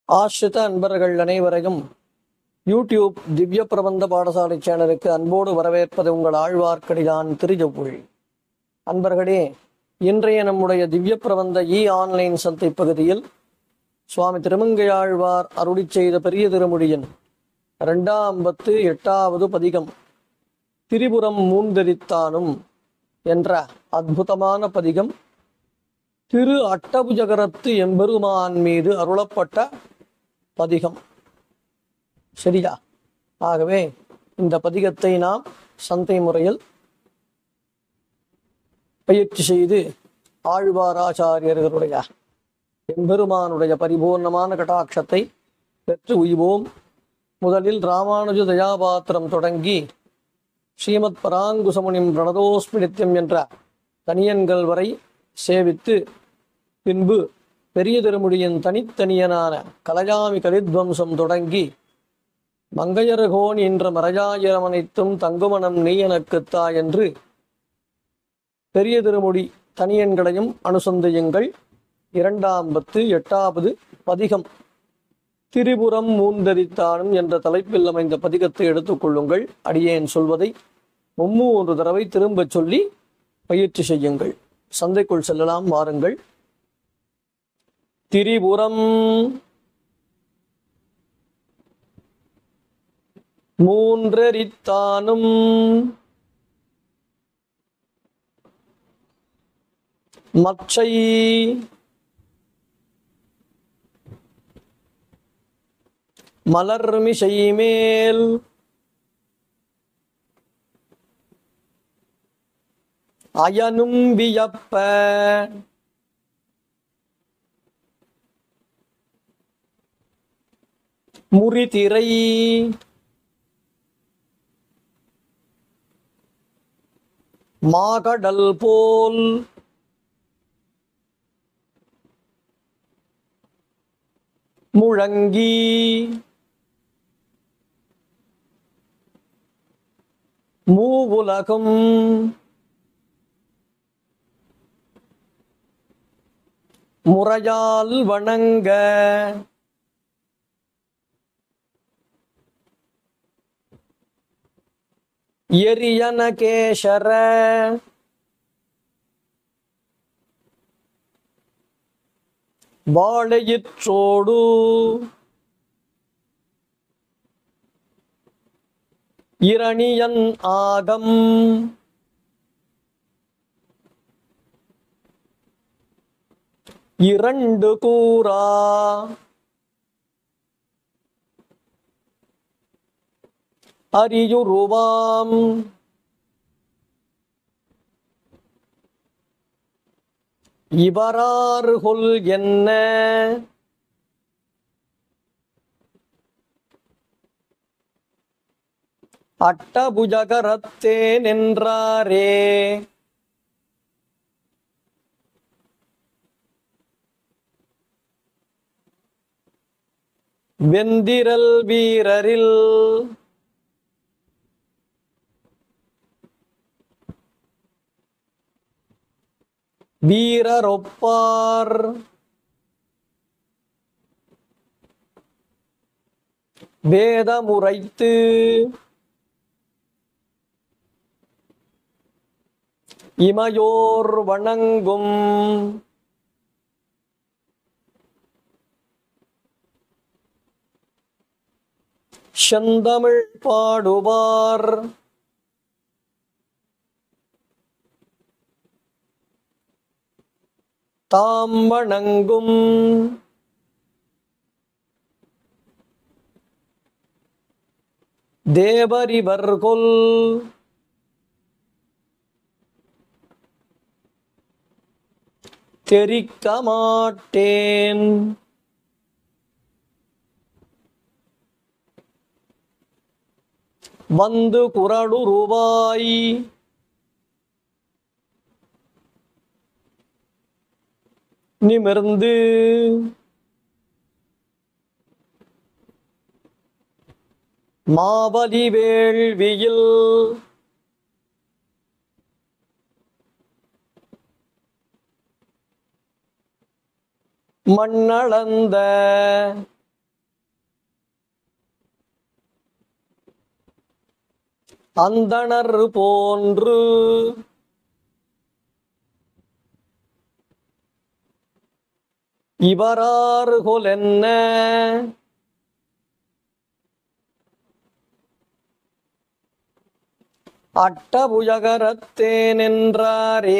ஆசிரித அன்பர்கள் அனைவரையும் யூடியூப் திவ்ய பிரபந்த பாடசாலை சேனலுக்கு அன்போடு வரவேற்பது உங்கள் ஆழ்வார்க்கடியான் திருஜவுள் அன்பர்களே இன்றைய நம்முடைய திவ்ய பிரபந்த இ ஆன்லைன் சந்தை பகுதியில் சுவாமி திருமங்கையாழ்வார் அருளிச் செய்த பெரிய திருமுடியின் இரண்டாம் பத்து எட்டாவது பதிகம் திரிபுரம் மூந்தரித்தானும் என்ற அற்புதமான பதிகம் திரு அட்டபுஜகரத்து எம்பெருமான் மீது அருளப்பட்ட பதிகம் சரியா ஆகவே இந்த பதிகத்தை நாம் சந்தை முறையில் பயிற்சி செய்து ஆழ்வாராச்சாரியர்களுடைய எம்பெருமானுடைய பரிபூர்ணமான கடாட்சத்தை பெற்று உய்வோம் முதலில் ராமானுஜ தயாபாத்திரம் தொடங்கி ஸ்ரீமத் பராங்குசமுனிம் பிரணதோஸ்மி நித்தியம் என்ற தனியன்கள் வரை சேவித்து பின்பு பெரிய திருமுடியின் தனித்தனியனான கலயாமி கலித்வம்சம் தொடங்கி மங்கையர்கோன் என்ற மறையாயிரம் அனைத்தும் தங்குமணம் நீ எனக்குத்தா என்று பெரிய திருமுடி தனியன்களையும் அனுசந்தியுங்கள் இரண்டாம் பத்து எட்டாவது பதிகம் திரிபுரம் மூந்தரித்தானும் என்ற தலைப்பில் அமைந்த பதிகத்தை எடுத்துக்கொள்ளுங்கள் அடியேன் சொல்வதை மும்மூன்று தடவை திரும்பச் சொல்லி பயிற்சி செய்யுங்கள் சந்தைக்குள் செல்லலாம் வாருங்கள் திரிபுரம் மூன்றரித்தானும் மச்சை மலர்மிசை மேல் அயனும் வியப்ப முறிதிரை மாகடல் போல் முழங்கி மூவுலகும் முறையால் வணங்க எரியன கேசர வாழையிற்றோடு இரணியன் ஆகம் இரண்டு கூறா அரியுருவாம் இவராறுகொல் என்ன அட்டபுஜகரத்தே நின்றாரே வெந்திரல் வீரரில் வீரரொப்பார் வேதமுரைத்து இமையோர் வணங்கும் செந்தமிழ் பாடுவார் தாம் வணங்கும் தேவரிவர்கொல் தெரிக்க மாட்டேன் வந்து குரடுருவாய் நிமிர்ந்து மாவலி வேள்வியில் மண்ணளந்த அந்தணர் போன்று இவராறுகொலென்ன அட்டபுஜகரத்தேனென்றாரே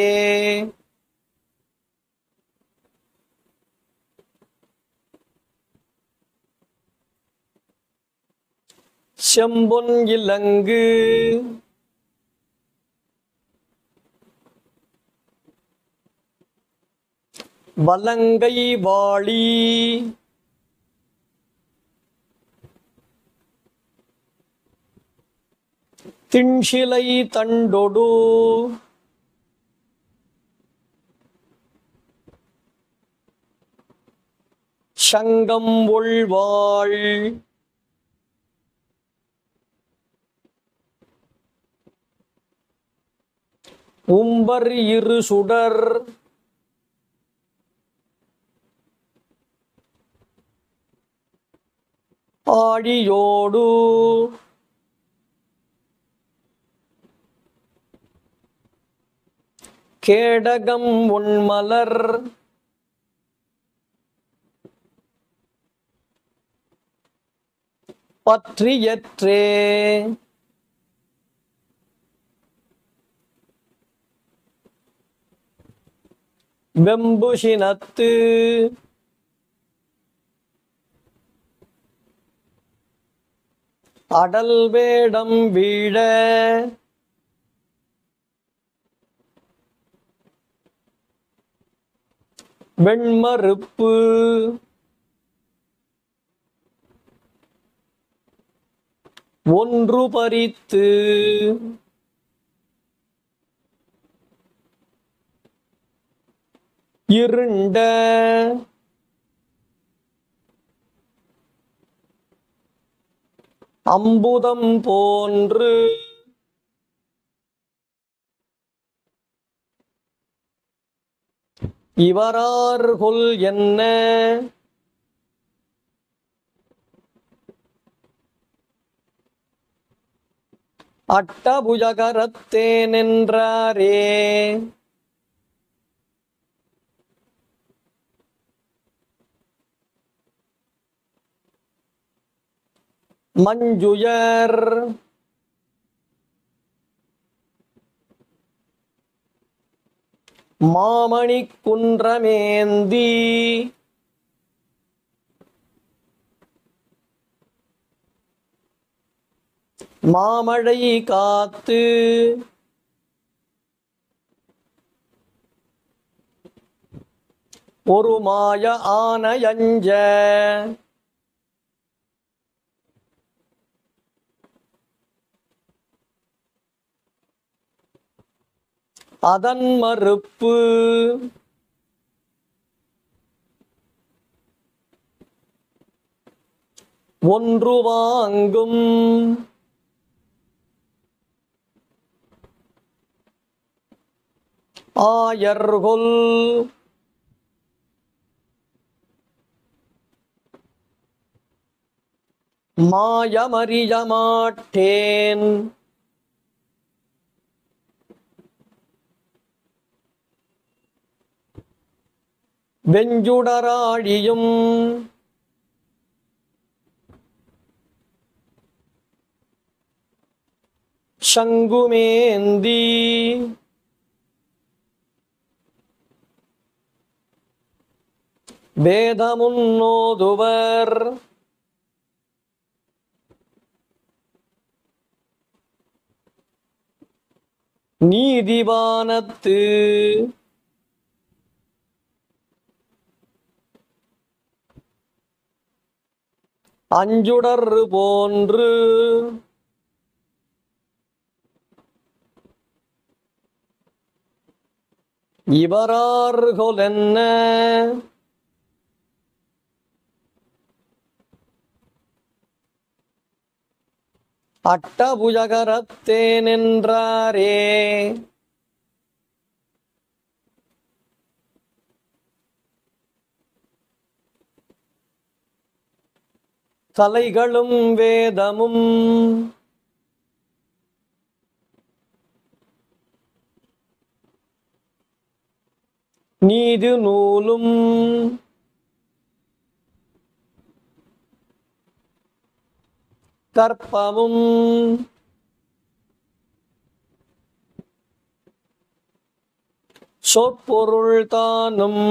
செம்பொன் இலங்கு வலங்கை வாளி திண்சிலை தண்டொடு சங்கம் உள்வாள் உம்பர் இரு சுடர் ஆழியோடு கேடகம் உண்மலர் பற்றியற்றே வெம்புசினத்து அடல் வேடம் வீழ வெண்மறுப்பு ஒன்று பறித்து இருண்ட அம்புதம் போன்று இவரார்கொல் என்ன அட்டபுஜகரத்தேனென்றாரே மஞ்சுயர் மாமணி குன்றமேந்தி மாமழை காத்து ஒரு மாய ஆனையஞ்ச அதன் மறுப்பு ஒன்று வாங்கும் ஆயர்கொல் மாயமறிய மாட்டேன் வெஞ்சுடராழியும் சங்குமேந்தி வேதமுன்னோதுவர் நீதிவானத்து அஞ்சுடர் போன்று இவரார்கொலென்ன அட்டபுஜகரத்தேனென்றாரே கலைகளும் வேதமும் நீது நூலும் கற்பமும் சொற்பொருள் தானும்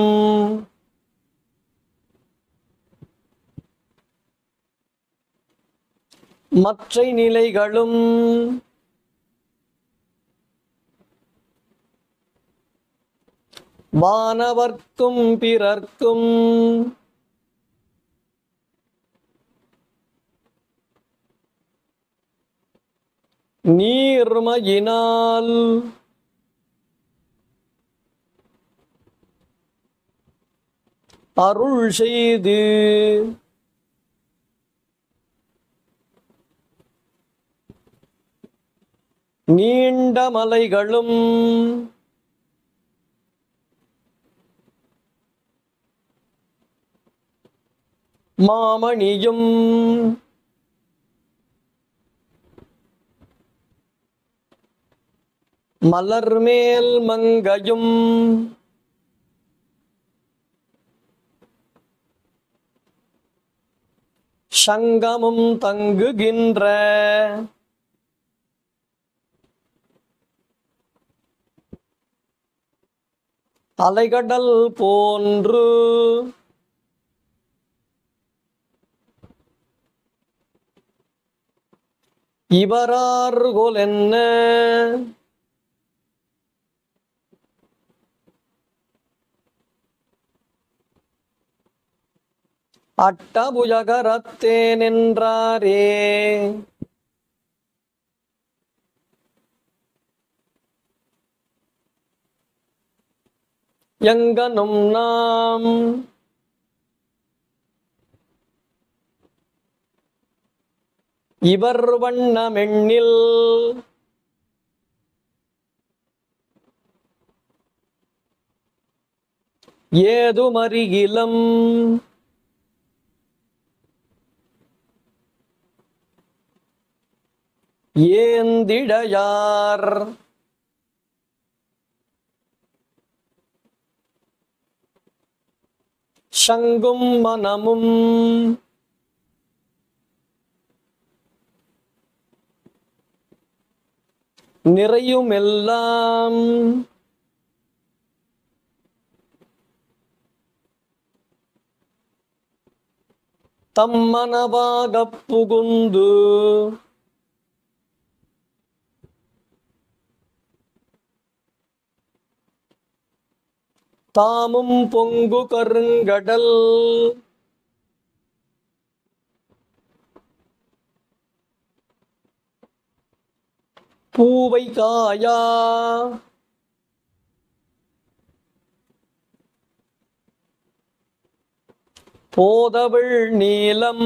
மற்ற நிலைகளும் வானவர்க்கும் பிறர்க்கும் நீர்மையினால் அருள் செய்து நீண்ட மலைகளும் மாமணியும் மலர்மேல் மங்கையும் சங்கமும் தங்குகின்ற அலைகடல் போன்று இவரார்கோல் என்ன அட்டபுஜகரத்தேன் என்றாரே எங்கனும் நாம் இவர் வண்ணமெண்ணில் ஏதுமறிகிலம் ஏந்திடையார் சங்கும் மனமும் நிறையுமெல்லாம் தம்மனவாகப் புகுந்து தாமும் பொங்கு கருங்கடல் பூவை காயா போதவிழ் நீலம்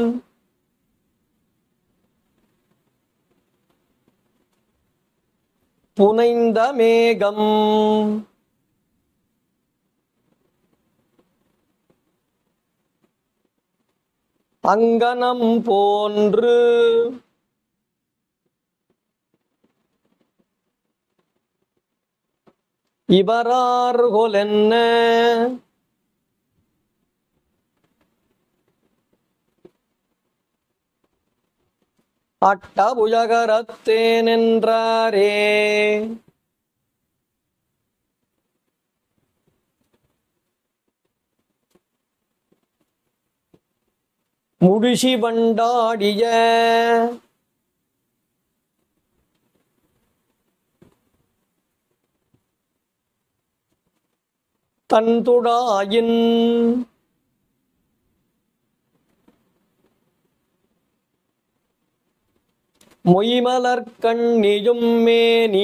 புனைந்த மேகம் அங்கனம் போன்று இவரார்கொலென்ன அட்டபுஜகரத்தேனென்றாரே முடிசி வண்டாடிய தன்துடாயின் மொய்மலர் கண்ணியும் மேனி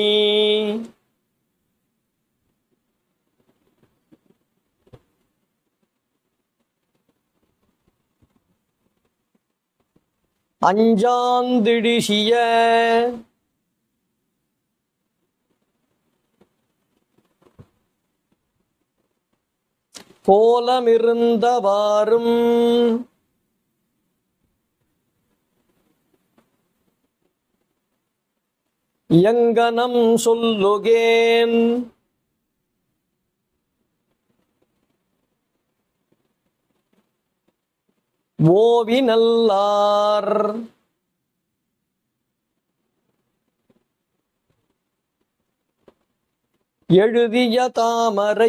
அஞ்சாந்திடிசிய கோலமிருந்தவாறும் எங்கனம் சொல்லுகேன் ஓவி நல்லார் எழுதிய தாமரை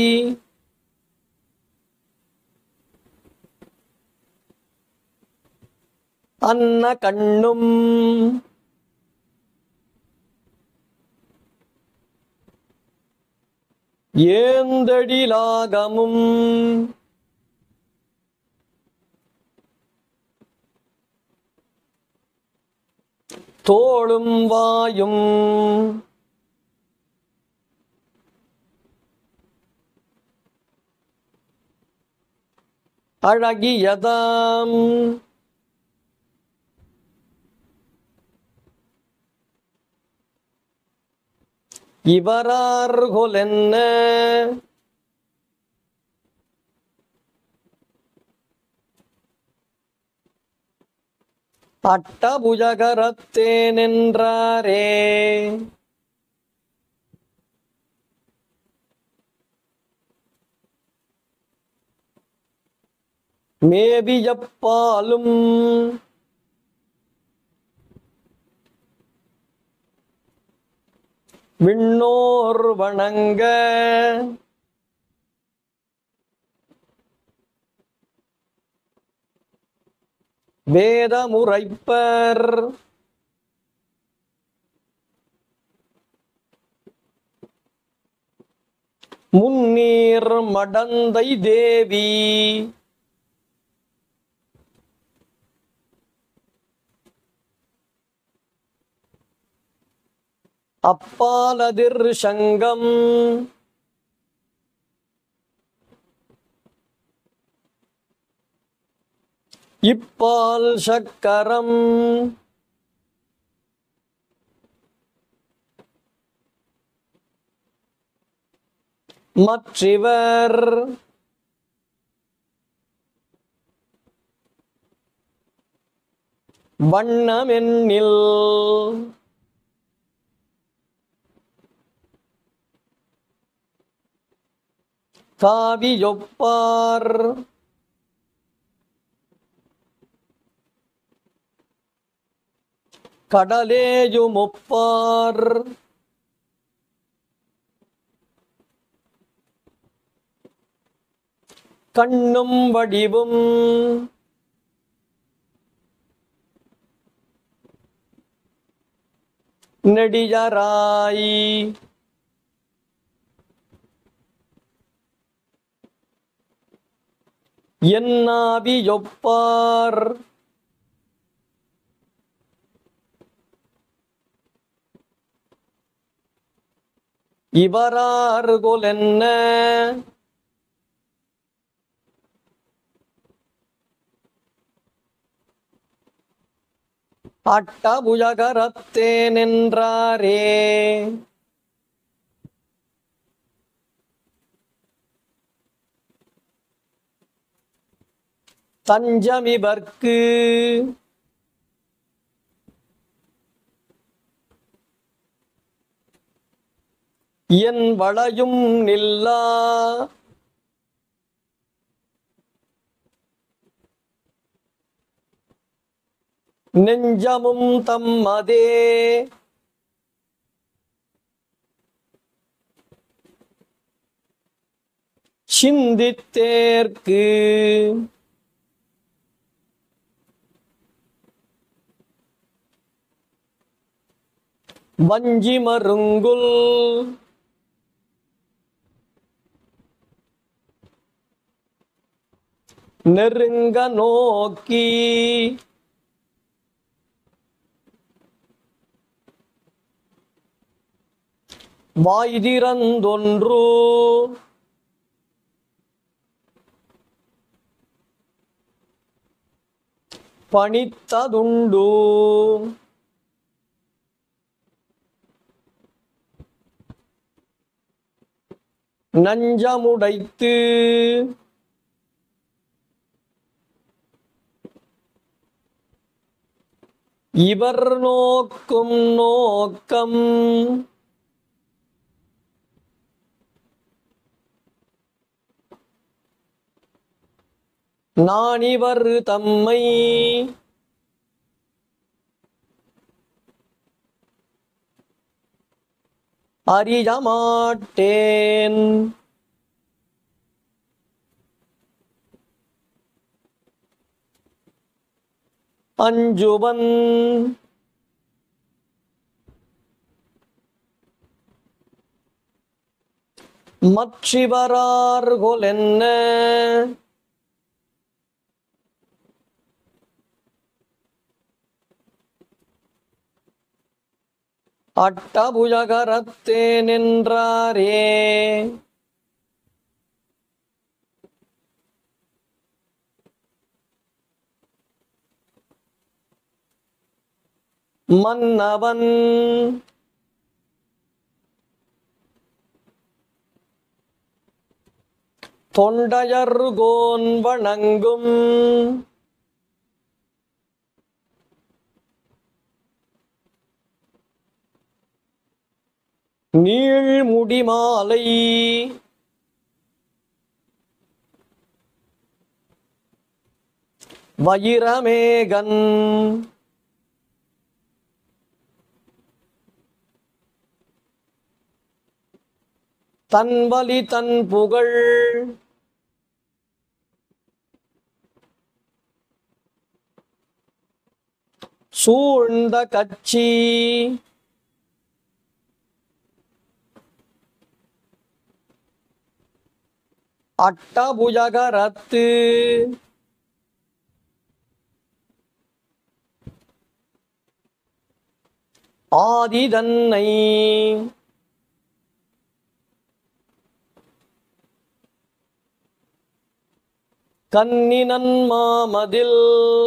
அன்ன கண்ணும் ஏந்தடிலாகமும் தோளும் வாயும் அழகியதாம் இவரார்கொலென்ன அட்டபுஜகரத்தேனென்றாரே மேவியப்பாலும் விண்ணோர் வணங்க வேதமுரைப்பர் முன்னீர் மடந்தை தேவி அப்பாலதிர் சங்கம் இப்பால் சக்கரம் மற்றிவர் வண்ணமென்னில் காவியொப்பார் கடலேயுமொப்பார் கண்ணும் வடிவும் நெடியராய் என்னாவியொப்பார் இவரார்கொலென்ன அட்டபுஜகரத்தேனென்றாரே தஞ்சமிவர்க்கு என் வளையும் நில்லா நெஞ்சமும் தம்மதே சிந்தித்தேற்கு வஞ்சி மருங்குல் நெருங்க நோக்கி வாய் திறந்தொன்று பணித்ததுண்டு நஞ்சமுடைத்து இவர் நோக்கும் நோக்கம் நானிவர் தம்மை அறியமாட்டேன் அஞ்சுவன் மற்றிவரார்கொல் என்ன அட்டபுஜகரத்தே நின்றாரே மன்னவன் தொண்டையர்கோன் வணங்கும் நீழ்முடி மாலை வயிரமேகன் தன்வலி தன் புகழ் சூழ்ந்த கட்சி அட்டபுஜகரத்து ஆதிதன்னை கன்னினன் மாமதில்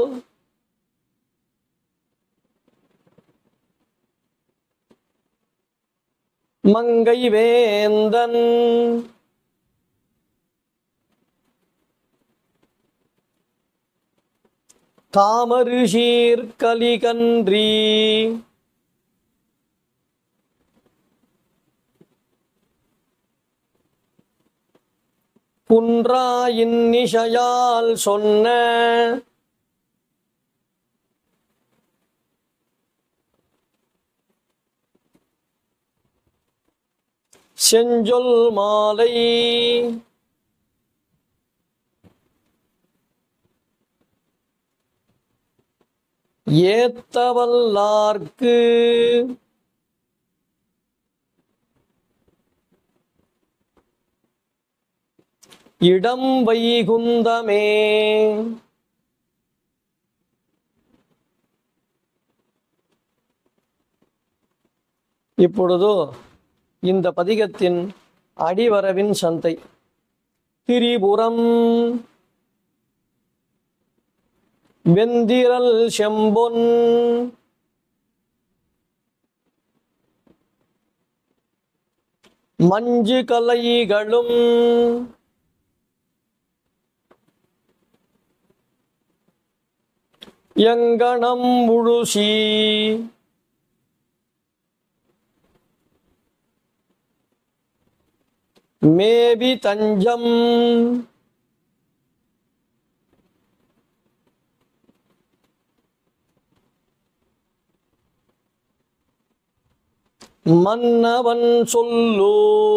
மங்கை வேந்தன் காமருஷீர் கலிகன்றி குன்றாயின் நிஷையால் சொன்ன செஞ்சொல் மாலை ஏத்தவல்லார்க்கு இடம் வைகுந்தமே இப்பொழுது இந்த பதிகத்தின் அடிவரவின் சந்தை திரிபுரம் வெந்திரல் செம்பொன் மஞ்சு கலைகளும் எங்கனம் முழுசி மேபி தஞ்சம் மன்னவன் சொல்லு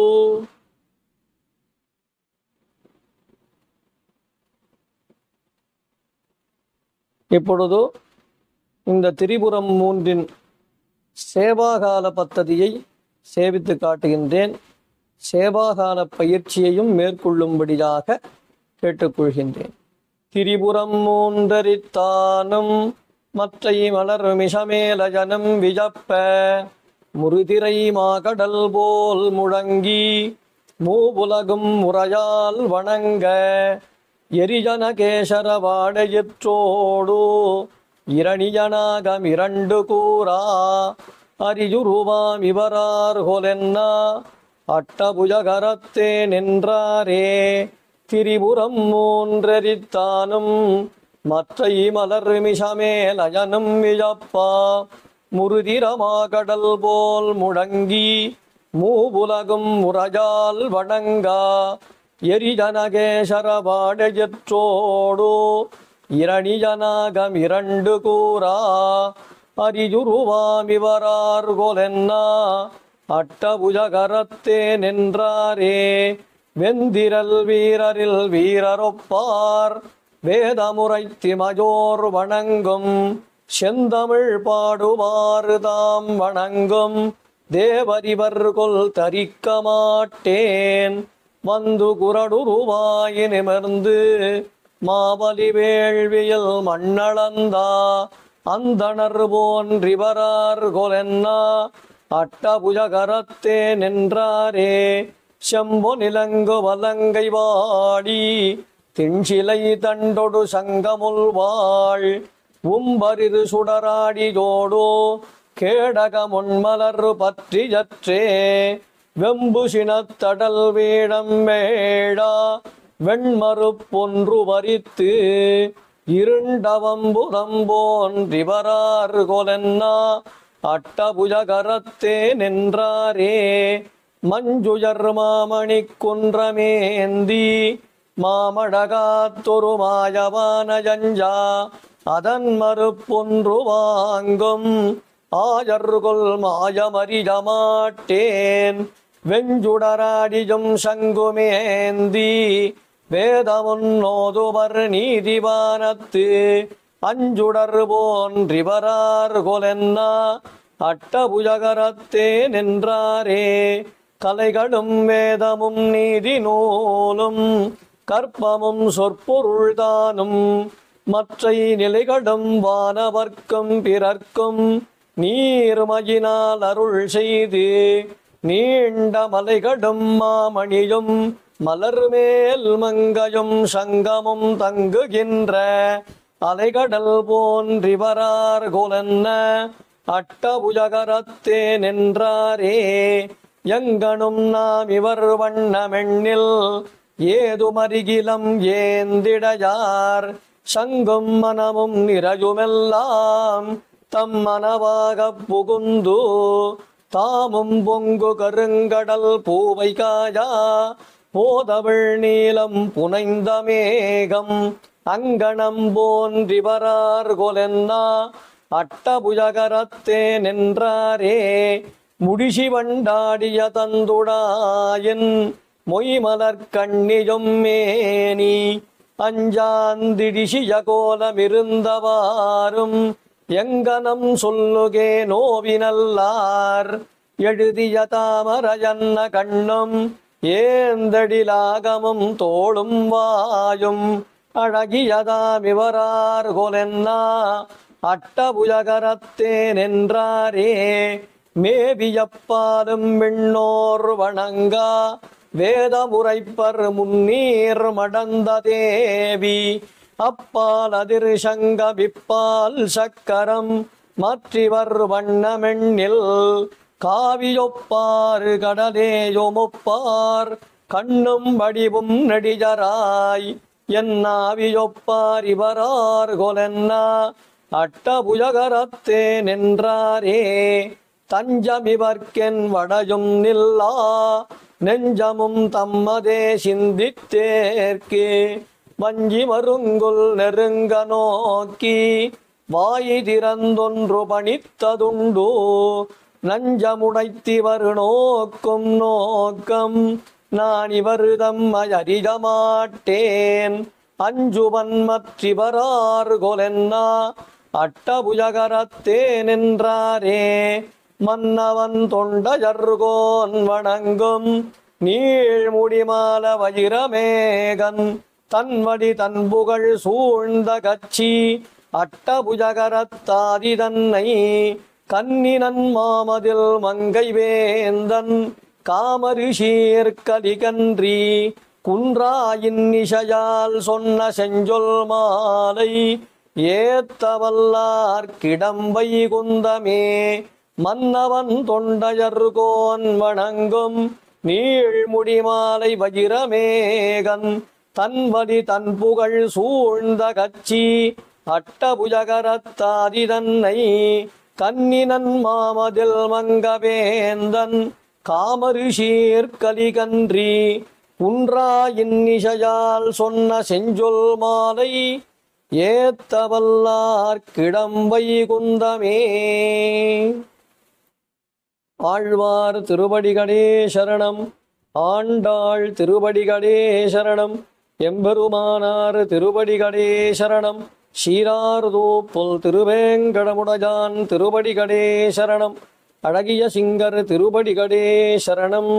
இப்பொழுது இந்த திரிபுரம் மூன்றின் சேவாகால பத்ததியை சேவித்து காட்டுகின்றேன் சேவாகால பயிற்சியையும் மேற்கொள்ளும்படியாக கேட்டுக்கொள்கின்றேன் திரிபுரம் மூன்றரித்தானும் மற்றை மலர் மிஷமேல ஜனம் விஜப்ப முருதிரை மாகடல் போல் முழங்கி மூவுலகும் முறையால் வணங்க எரிஜன கேசர வாடையற்றோடு இரணியனாகம் இரண்டு கூறா அரியுருவாம் இவரார் கொலென்னா அட்டபுஜகரத்தே நின்றாரே திரிபுரம் மூன்றெரித்தானும் மற்றை மலர் மிஷமே லயனும் விழப்பா முருதிரமாகடல் போல் முழங்கி மூவுலகும் முறையால் வணங்கா எரிஜனகேசரபாடெற்றோடு இரணிஜனாகம் இரண்டு கூறா அரிஜுருவாமிவரார் கொலென்னா அட்டபுஜகரத்தே நின்றாரே வெந்திரல் வீரரில் வீரரொப்பார் வேதமுறை திமஜோர் வணங்கும் செந்தமிழ் பாடுவாறு தாம் வணங்கும் தேவரிவர் கொல் தரிக்க மாட்டேன் வந்து குரடுருவாய் நிமிர்ந்து மாபலி வேள்வியில் மண்ணளந்தா அந்தணர் போன்றிவரார் கொலென்னா அட்டபுஜகரத்தே நின்றாரே செம்பொ நிலங்கு வலங்கை வாடி திண்சிலை தண்டொடு சங்கமுல் வாழ் உம்பரிது சுடராடி ஜோடோ கேடக முன்மலர் பற்றி ஜற்றே வெம்பு சினத்தடல் வீடம் மேடா வெண்மறுப்பொன்று வரித்து இருண்டவம்புதம்போன்றிவரார் கொலென்னா அட்டபுஜகரத்தே நின்றாரே மஞ்சுயர் மாமணி குன்றமேந்தி மாமடகாத்தொரு மாயவான ஜஞ்சா அதன் மறுப்பொன்று வாங்கும் ஆயர்கொல் மாயமறியமாட்டேன் வெஞ்சுடராடியும் சங்குமேந்தி வேதமுன்னோதுவர் நீதிவானத்து அஞ்சுடர் போன்றிவரார் கொலென்னா அட்டபுஜகரத்தே நின்றாரே கலைகளும் வேதமும் நீதி நூலும் கற்பமும் சொற்பொருள்தானும் மற்றை நிலைகளும் வானவர்க்கும் பிறர்க்கும் நீர்மயினால் அருள் செய்து நீண்ட மலைகளும் மாமணியும் மலர்மேல் மங்கையும் சங்கமும் தங்குகின்ற அலைகடல் போன்றிவரார் கொலன்ன அட்டபுஜகரத்தே நின்றாரே எங்கனும் நாம் இவர் வண்ணமெண்ணில் ஏதுமருகிலம் ஏந்திடையார் சங்கும் மனமும் நிறையுமெல்லாம் தம் மனவாகப் புகுந்து தாமும் பொங்கு கருங்கடல் பூவை காயா போதவிழ் நீலம் புனைந்த மேகம் அங்கணம் போன்றிவரார் கொலென்னா அட்டபுஜகரத்தே நின்றாரே முடிசி வண்டாடிய தந்துடாயன் மொய்மலர் கண்ணியும் மேனி அஞ்சாந்திடிசிய கோலமிருந்தவாறும் எங்கனம் சொல்லுகே நோவினல்லார் எழுதிய தாமரையன்ன கண்ணும் ஏந்தடிலாகமும் தோளும் வாயும் அழகியதாமிவரார் கொலென்னா அட்டபுஜகரத்தே நின்றாரே மேவியப்பாலும் விண்ணோர் வணங்கா வேதமுரைப்பர் முன்னீர் மடந்த தேவி அப்பால் அதிர் சங்க விப்பால் சக்கரம் மாற்றிவர் வண்ணமெண்ணில் காவியொப்பாறு கடலேயொமொப்பார் கண்ணும் வடிவும் நெடிஜராய் என்னாவியொப்பார் இவரார் கொலென்னா அட்டபுஜகரத்தே நின்றாரே தஞ்சமிவர்க்கென் வடையும் நில்லா நெஞ்சமும் தம்மதே சிந்தித்தேற்கு வஞ்சி மருங்குல் நெருங்க நோக்கி வாய் திறந்தொன்று பணித்ததுண்டு நஞ்சமுடைத்திவர் நோக்கும் நோக்கம் நான் இவர் தம்மை அறிய மாட்டேன் அஞ்சுவன் மற்றிவரார் கொலென்னா அட்டபுஜகரத்தே நின்றாரே மன்னவன் தொண்டஜர்கோன் வணங்கும் நீழ்முடிமால வஜிரமேகன் தன்வடி தன்புகழ் சூழ்ந்த கட்சி அட்டபுஜகரத்தாதி தன்னை கன்னினன் மாமதில் மங்கை வேந்தன் காமரிஷீர்கலிகன்றி குன்றாயின் இசையால் சொன்ன செஞ்சொல் மாலை ஏத்தவல்லார் கிடம்பை குந்தமே மன்னவன் தொண்டையர்கோன் வணங்கும் நீழ்முடி மாலை வஜிரமேகன் தன்வடி தன் புகழ் சூழ்ந்த கட்சி அட்டபுஜகரத்தாதி தன்னை கன்னினன் மாமதில் மங்கவேந்தன் காமரிஷீர்கலிகன்றி குன்றா இன்னிசையால் சொன்ன செஞ்சொல் மாலை ஏத்தவல்லார் கிடம்பை குந்தமே ஆழ்வார் திருவடிகளே சரணம் ஆண்டாள் திருவடிகளே சரணம் எம்பெருமானார் திருவடிகளே சரணம் சீரார்தூப்புல் திருவேங்கடமுடையான் திருவடிகளே சரணம் அழகிய சிங்கர் திருவடிகளே சரணம்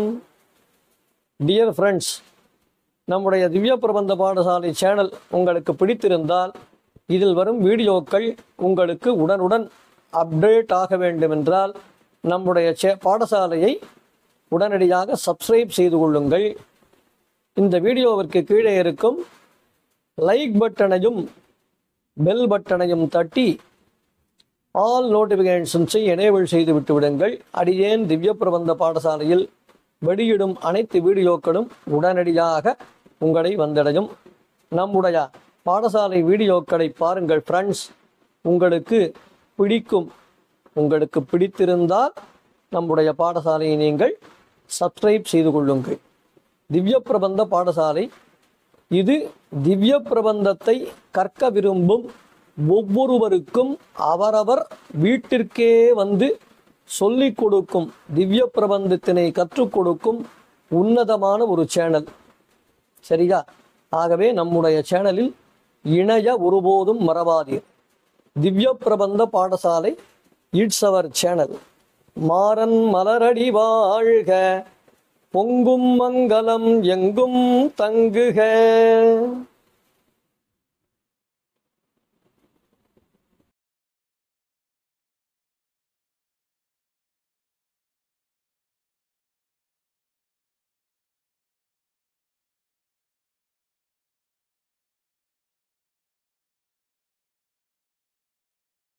டியர் ஃப்ரெண்ட்ஸ் நம்முடைய திவ்ய பிரபந்த பாடசாலை சேனல் உங்களுக்கு பிடித்திருந்தால் இதில் வரும் வீடியோக்கள் உங்களுக்கு உடனுடன் அப்டேட் ஆக வேண்டுமென்றால் நம்முடைய சே பாடசாலையை உடனடியாக சப்ஸ்கிரைப் செய்து கொள்ளுங்கள் இந்த வீடியோவிற்கு கீழே இருக்கும் லைக் பட்டனையும் பெல் பட்டனையும் தட்டி ஆல் நோட்டிஃபிகேஷன்ஸை எனேபிள் செய்து விட்டு விடுங்கள் அடியேன் திவ்ய பிரபந்த பாடசாலையில் வெளியிடும் அனைத்து வீடியோக்களும் உடனடியாக உங்களை வந்தடையும் நம்முடைய பாடசாலை வீடியோக்களை பாருங்கள் ஃப்ரெண்ட்ஸ் உங்களுக்கு பிடிக்கும் உங்களுக்கு பிடித்திருந்தால் நம்முடைய பாடசாலையை நீங்கள் சப்ஸ்கிரைப் செய்து கொள்ளுங்கள் திவ்ய பிரபந்த பாடசாலை இது திவ்ய பிரபந்தத்தை கற்க விரும்பும் ஒவ்வொருவருக்கும் அவரவர் வீட்டிற்கே வந்து சொல்லிக் கொடுக்கும் திவ்ய பிரபந்தத்தினை கற்றுக் கொடுக்கும் உன்னதமான ஒரு சேனல் சரியா ஆகவே நம்முடைய சேனலில் இணைய ஒருபோதும் மறவாதீர் திவ்ய பிரபந்த பாடசாலை இட்ஸ் அவர் சேனல் மாறன் மலரடி வாழ்க பொங்கும் மங்களம் எங்கும் தங்குக